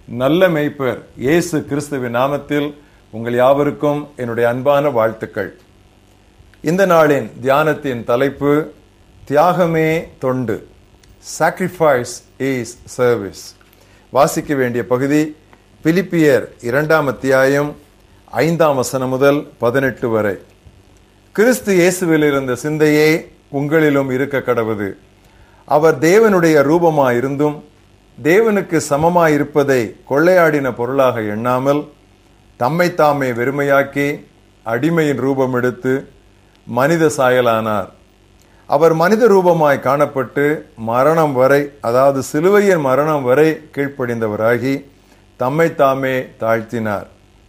நல்ல மெய்ப்பர் இயேசு கிறிஸ்துவின் நாமத்தில் உங்கள் யாவருக்கும் என்னுடைய அன்பான வாழ்த்துக்கள் இந்த நாளின் தியானத்தின் தலைப்பு தியாகமே தொண்டு சாக்ரிஃபைஸ் இஸ் சர்வீஸ் வாசிக்க வேண்டிய பகுதி பிலிப்பியர் இரண்டாம் அத்தியாயம் ஐந்தாம் வசனம் முதல் பதினெட்டு வரை கிறிஸ்து இயேசுவில் இருந்த சிந்தையே உங்களிலும் இருக்க கடவுது அவர் தேவனுடைய ரூபமாயிருந்தும் தேவனுக்கு சமமாயிருப்பதை கொள்ளையாடின பொருளாக எண்ணாமல் தம்மை தாமே வெறுமையாக்கி அடிமையின் ரூபம் எடுத்து மனித சாயலானார் அவர் மனித ரூபமாய் காணப்பட்டு மரணம் வரை அதாவது சிலுவையின் மரணம் வரை கீழ்ப்படிந்தவராகி தம்மை தாமே தாழ்த்தினார்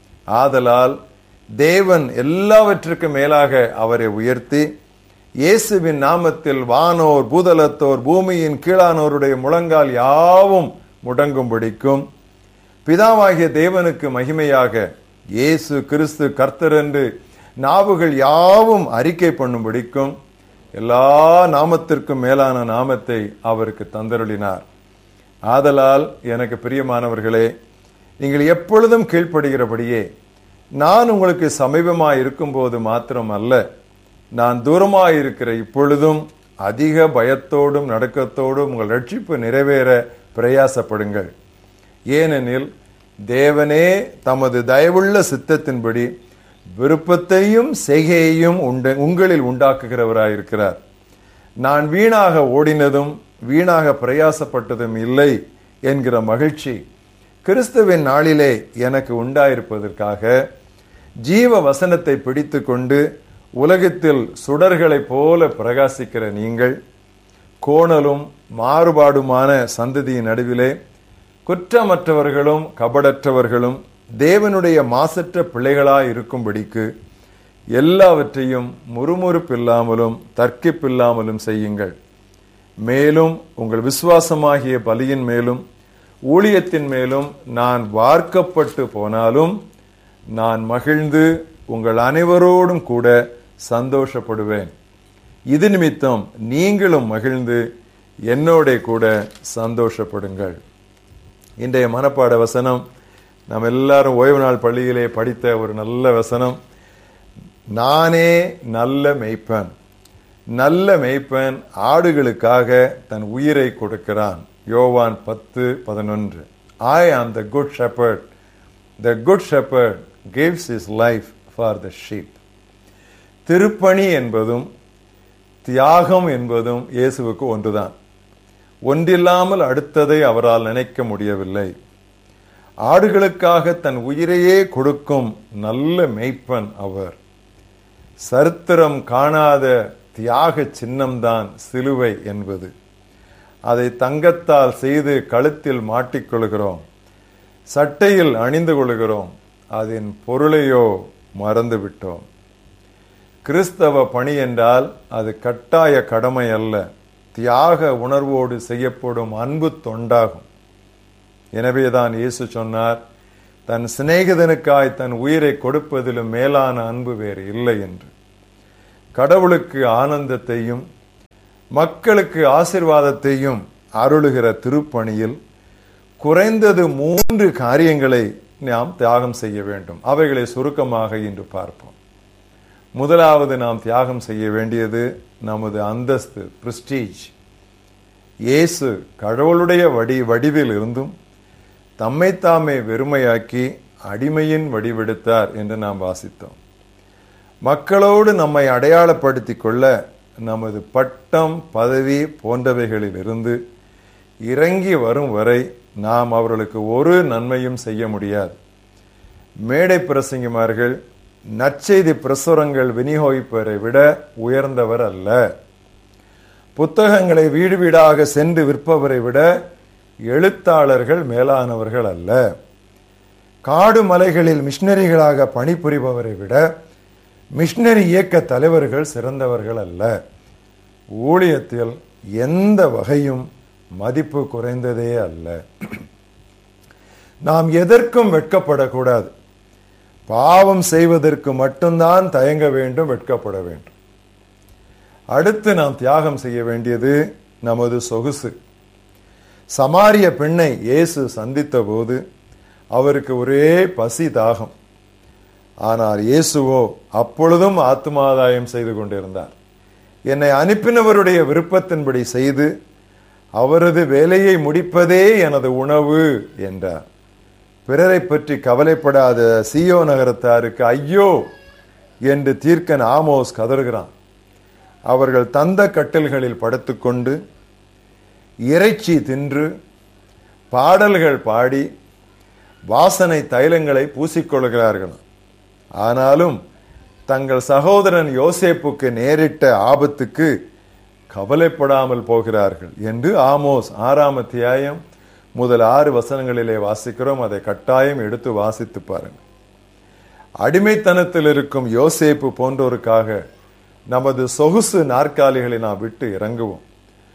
ஆதலால் தேவன் எல்லாவற்றுக்கும் மேலாக அவரை உயர்த்தி இயேசுவின் நாமத்தில் வானோர் பூதலத்தோர் பூமியின் கீழானோருடைய முழங்கால் யாவும் முடங்கும்படிக்கும் பிதாவாகிய தேவனுக்கு மகிமையாக இயேசு கிறிஸ்து கர்த்தர் என்று நாவுகள் யாவும் அறிக்கை பண்ணும்படிக்கும் எல்லா நாமத்திற்கும் மேலான நாமத்தை அவருக்கு தந்தருளினார் ஆதலால் எனக்கு பிரியமானவர்களே நீங்கள் எப்பொழுதும் கீழ்ப்படுகிறபடியே நான் உங்களுக்கு சமீபமாய் இருக்கும்போது மாத்திரம் அல்ல நான் தூரமாய் இருக்கிற இப்பொழுதும் அதிக பயத்தோடும் நடுக்கத்தோடும் உங்கள் ரட்சிப்பு நிறைவேற பிரயாசப்படுங்கள் ஏனெனில் தேவனே தமது தயவுள்ள சித்தத்தின்படி விருப்பத்தையும் செய்கையையும் உண்டு உங்களில் உண்டாக்குகிறவராயிருக்கிறார் நான் வீணாக ஓடினதும் வீணாக பிரயாசப்பட்டதும் இல்லை என்கிற மகிழ்ச்சி கிறிஸ்துவின் நாளிலே எனக்கு உண்டாயிருப்பதற்காக ஜீவ வசனத்தை பிடித்து கொண்டு உலகத்தில் சுடர்களைப் போல பிரகாசிக்கிற நீங்கள் கோணலும் மாறுபாடுமான சந்ததியின் நடுவிலே குற்றமற்றவர்களும் கபடற்றவர்களும் தேவனுடைய மாசற்ற பிள்ளைகளாய் இருக்கும்படிக்கு எல்லாவற்றையும் முறுமுறுப்பில்லாமலும் தர்க்கிப்பில்லாமலும் செய்யுங்கள் மேலும் உங்கள் விசுவாசமாகிய பலியின் மேலும் ஊழியத்தின் மேலும் நான் வார்க்கப்பட்டு போனாலும் நான் மகிழ்ந்து உங்கள் அனைவரோடும் கூட சந்தோஷப்படுவேன் இது நிமித்தம் நீங்களும் மகிழ்ந்து என்னோட கூட சந்தோஷப்படுங்கள் இன்றைய மனப்பாட வசனம் நாம் எல்லாரும் ஓய்வு நாள் பள்ளியிலே படித்த ஒரு நல்ல வசனம் நானே நல்ல மெய்ப்பன் நல்ல மெய்ப்பன் ஆடுகளுக்காக தன் உயிரை கொடுக்கிறான் யோவான் பத்து பதினொன்று I am the good shepherd the good shepherd gives his life for the sheep திருப்பணி என்பதும் தியாகம் என்பதும் இயேசுவுக்கு ஒன்றுதான் ஒன்றில்லாமல் அடுத்ததை அவரால் நினைக்க முடியவில்லை ஆடுகளுக்காக தன் உயிரையே கொடுக்கும் நல்ல மெய்ப்பன் அவர் சரித்திரம் காணாத தியாக சின்னம்தான் சிலுவை என்பது அதை தங்கத்தால் செய்து கழுத்தில் மாட்டிக்கொள்கிறோம் சட்டையில் அணிந்து கொள்கிறோம் அதன் பொருளையோ மறந்து விட்டோம் கிறிஸ்தவ பணி என்றால் அது கட்டாய கடமை அல்ல தியாக உணர்வோடு செய்யப்படும் அன்பு தொண்டாகும் எனவேதான் இயேசு சொன்னார் தன் சிநேகிதனுக்காய் தன் உயிரை கொடுப்பதிலும் மேலான அன்பு வேறு இல்லை என்று கடவுளுக்கு ஆனந்தத்தையும் மக்களுக்கு ஆசிர்வாதத்தையும் அருளுகிற திருப்பணியில் குறைந்தது மூன்று காரியங்களை நாம் தியாகம் செய்ய வேண்டும் அவைகளை சுருக்கமாக இன்று பார்ப்போம் முதலாவது நாம் தியாகம் செய்ய வேண்டியது நமது அந்தஸ்து பிரிஸ்டீஜ் இயேசு கடவுளுடைய வடி வடிவில் இருந்தும் தம்மைத்தாமே வெறுமையாக்கி அடிமையின் வடிவெடுத்தார் என்று நாம் வாசித்தோம் மக்களோடு நம்மை அடையாளப்படுத்திக் கொள்ள நமது பட்டம் பதவி போன்றவைகளில் இருந்து இறங்கி வரும் வரை நாம் அவர்களுக்கு ஒரு நன்மையும் செய்ய முடியாது மேடை பிரசங்கிமார்கள் நற்செய்தி பிரசுரங்கள் விநியோகிப்பவரை விட உயர்ந்தவர் அல்ல புத்தகங்களை வீடு வீடாக சென்று விற்பவரை விட எழுத்தாளர்கள் மேலானவர்கள் அல்ல காடு மலைகளில் மிஷினரிகளாக பணிபுரிபவரை விட மிஷினரி இயக்க தலைவர்கள் சிறந்தவர்கள் அல்ல ஊழியத்தில் எந்த வகையும் மதிப்பு குறைந்ததே அல்ல நாம் எதற்கும் வெட்கப்படக்கூடாது பாவம் செய்வதற்கு மட்டும்தான் தயங்க வேண்டும் வெட்கப்பட வேண்டும் அடுத்து நாம் தியாகம் செய்ய வேண்டியது நமது சொகுசு சமாரிய பெண்ணை இயேசு சந்தித்த போது அவருக்கு ஒரே பசி தாகம் ஆனால் இயேசுவோ அப்பொழுதும் ஆத்மாதாயம் செய்து கொண்டிருந்தார் என்னை அனுப்பினவருடைய விருப்பத்தின்படி செய்து அவரது வேலையை முடிப்பதே எனது உணவு என்றார் பிறரை பற்றி கவலைப்படாத சியோ நகரத்தாருக்கு ஐயோ என்று தீர்க்கன் ஆமோஸ் கதறுகிறான் அவர்கள் தந்த கட்டில்களில் படுத்துக்கொண்டு இறைச்சி தின்று பாடல்கள் பாடி வாசனை தைலங்களை பூசிக்கொள்கிறார்கள் ஆனாலும் தங்கள் சகோதரன் யோசேப்புக்கு நேரிட்ட ஆபத்துக்கு கவலைப்படாமல் போகிறார்கள் என்று ஆமோஸ் ஆறாம் அத்தியாயம் முதல் ஆறு வசனங்களிலே வாசிக்கிறோம் அதை கட்டாயம் எடுத்து வாசித்து பாருங்கள் அடிமைத்தனத்தில் இருக்கும் யோசேப்பு போன்றோருக்காக நமது சொகுசு நாற்காலிகளை நாம் விட்டு இறங்குவோம்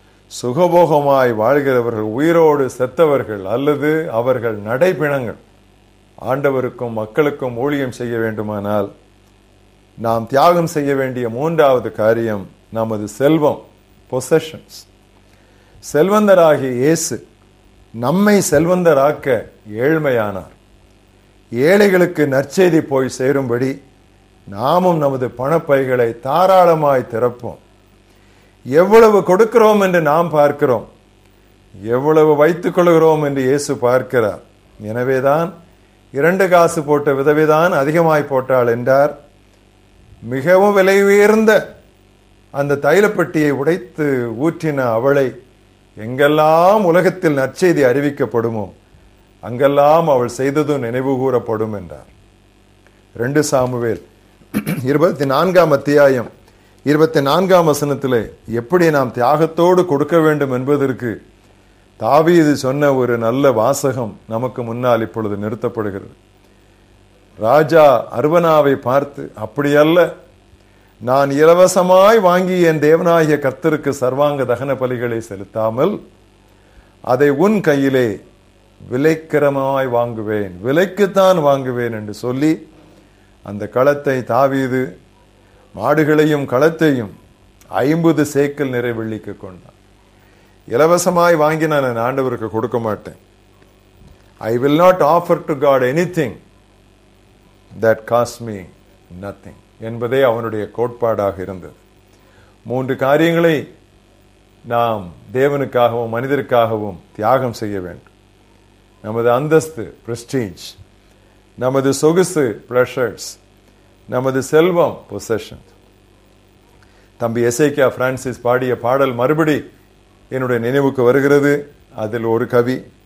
சுகபோகமாய் வாழ்கிறவர்கள் உயிரோடு செத்தவர்கள் அல்லது அவர்கள் நடைபிணங்கள் ஆண்டவருக்கும் மக்களுக்கும் ஊழியம் செய்ய வேண்டுமானால் நாம் தியாகம் செய்ய வேண்டிய மூன்றாவது காரியம் நமது செல்வம் பொசஷன்ஸ் செல்வந்தராகிய இயேசு நம்மை செல்வந்தராக்க ஏழ்மையானார் ஏழைகளுக்கு நற்செய்தி போய் சேரும்படி நாமும் நமது பணப்பைகளை தாராளமாய் திறப்போம் எவ்வளவு கொடுக்கிறோம் என்று நாம் பார்க்கிறோம் எவ்வளவு வைத்துக் கொள்கிறோம் என்று இயேசு பார்க்கிறார் எனவேதான் இரண்டு காசு போட்ட விதவிதான் அதிகமாய் போட்டாள் என்றார் மிகவும் விலை உயர்ந்த அந்த தைலப்பட்டியை உடைத்து ஊற்றின அவளை எங்கெல்லாம் உலகத்தில் நற்செய்தி அறிவிக்கப்படுமோ அங்கெல்லாம் அவள் செய்ததும் நினைவு கூறப்படும் என்றார் ரெண்டு சாமுவேல் இருபத்தி நான்காம் அத்தியாயம் இருபத்தி நான்காம் வசனத்திலே எப்படி நாம் தியாகத்தோடு கொடுக்க வேண்டும் என்பதற்கு தாவீது சொன்ன ஒரு நல்ல வாசகம் நமக்கு முன்னால் இப்பொழுது நிறுத்தப்படுகிறது ராஜா அர்வனாவை பார்த்து அப்படியல்ல நான் இலவசமாய் வாங்கி என் தேவனாகிய கர்த்தருக்கு சர்வாங்க தகன பலிகளை செலுத்தாமல் அதை உன் கையிலே விலைக்கிரமாய் வாங்குவேன் விலைக்குத்தான் வாங்குவேன் என்று சொல்லி அந்த களத்தை தாவீது மாடுகளையும் களத்தையும் ஐம்பது சேக்கல் நிறை வெள்ளிக்கு கொண்டான் இலவசமாய் வாங்கி நான் என் ஆண்டவருக்கு கொடுக்க மாட்டேன் I will not offer to God anything that cost me nothing என்பதே அவனுடைய கோட்பாடாக இருந்தது மூன்று காரியங்களை நாம் தேவனுக்காகவும் மனிதருக்காகவும் தியாகம் செய்ய வேண்டும் நமது அந்தஸ்து பிரஸ்டீஜ் நமது சொகுசு ப்ளஷர்ஸ் நமது செல்வம் பொசஷன் தம்பி எசேக்கியா பிரான்சிஸ் பாடிய பாடல் மறுபடி என்னுடைய நினைவுக்கு வருகிறது அதில் ஒரு கவி